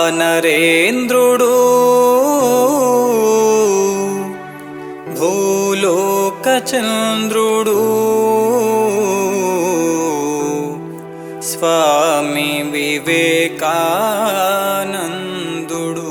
వానరేంద్రుడు భూలోక చంద్రుడు స్వామి వివేకానందుడు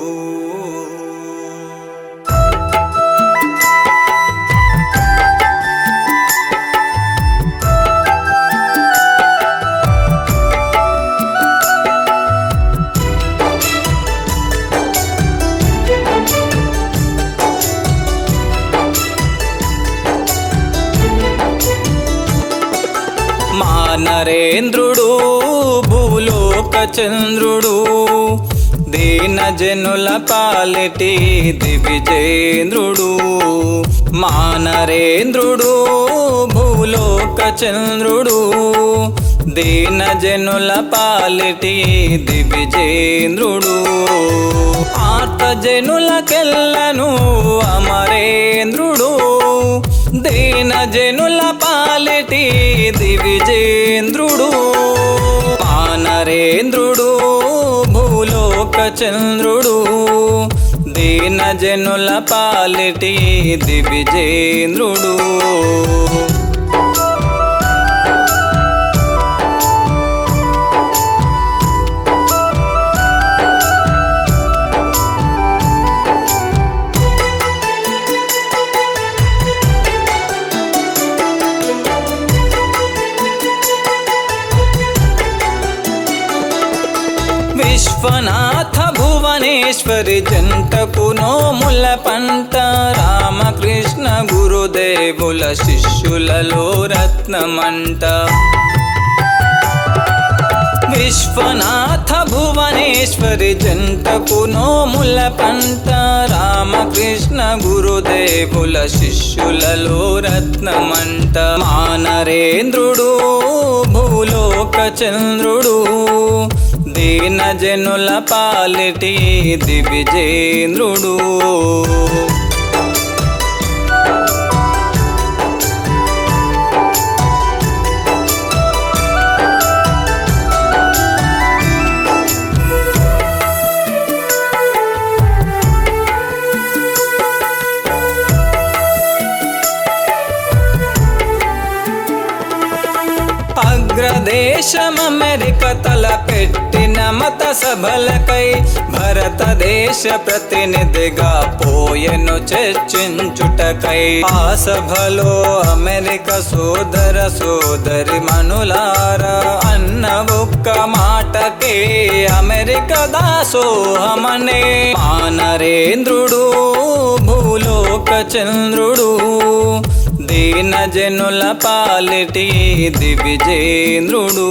మా నరేంద్రుడు భూలోక చంద్రుడు దీన జనుల పాలిటి దివిజేంద్రుడు మా నరేంద్రుడు భూలోక చంద్రుడు దీన జనుల పాలిటి దివిజేంద్రుడు ఆర్త జనులకెల్లను అమరేంద్రుడు దీన జనుల పాలిటి దివిజేంద్రుడు నరేంద్రుడు భూలోక చంద్రుడు దీన జనుల పాలిటి దివిజేంద్రుడు విశ్వనాథ భువనేశ్వరి జంటకు నోముల పంట రామకృష్ణ గురుదేవుల శిష్యులలో రత్నమంట విశ్వనాథ భువనేశ్వరి జంటకు నోముల పంట రామకృష్ణ గురుదేవుల శిష్యులలో రత్నమంట మా నరేంద్రుడు భూలోక చంద్రుడు దీన జనుల పాలిటి దివిజేంద్రుడు అగ్రదేశం అమెరిక తల పెట్టిన మత సభలకై భారతదేశ ప్రతినిధిగా పోయెను చర్చించుటకై ఆ సభలో అమెరిక సోదర సోదరి మనులారా అన్న ఒక్క మాటకే అమెరిక దాసోహమనే మా నరేంద్రుడు భూలోక చంద్రుడు దీన జనుల పాలిటి దివిజేంద్రుడు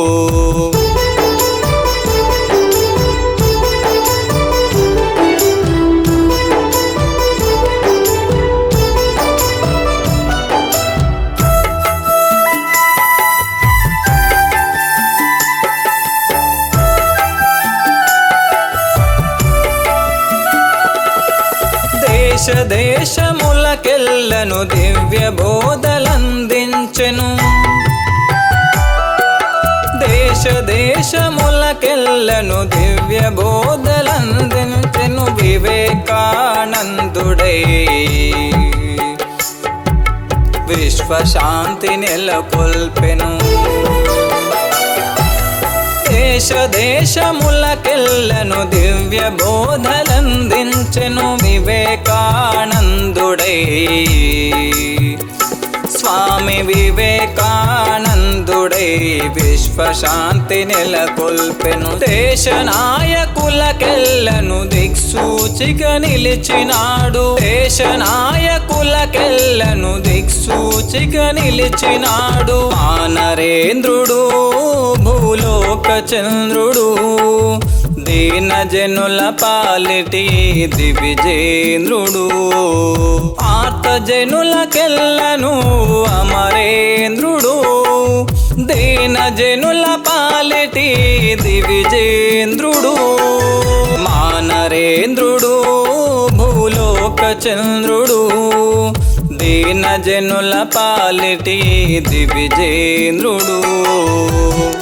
దేశ దేశములకెల్లను దివ్య బోధలందించెను దేశ దేశములకెల్లను దివ్య బోధలందించెను వివేకానందుడై విశ్వశాంతి నెలకొల్పెను దేశ దేశములకెల్లను దివ్య బోధలందించెను వివేకానందుడై స్వామి వివేకానందుడై విశ్వశాంతి నెలకొల్పెను దేశ నాయకులకెల్లను దిక్సూచిగా నిలిచినాడు దేశ నాయకులకెల్లను దిక్సూచిగా నిలిచినాడు ఆ నరేంద్రుడు భూలోక చంద్రుడు దీన జనుల పాలిటి దివిజేంద్రుడు ఆర్త జనులకెల్లను అమరేంద్రుడు దీన జనుల పాలిటి దివిజేంద్రుడు మా నరేంద్రుడు భూలోక చంద్రుడు దీన జనుల పాలిటి దివిజేంద్రుడు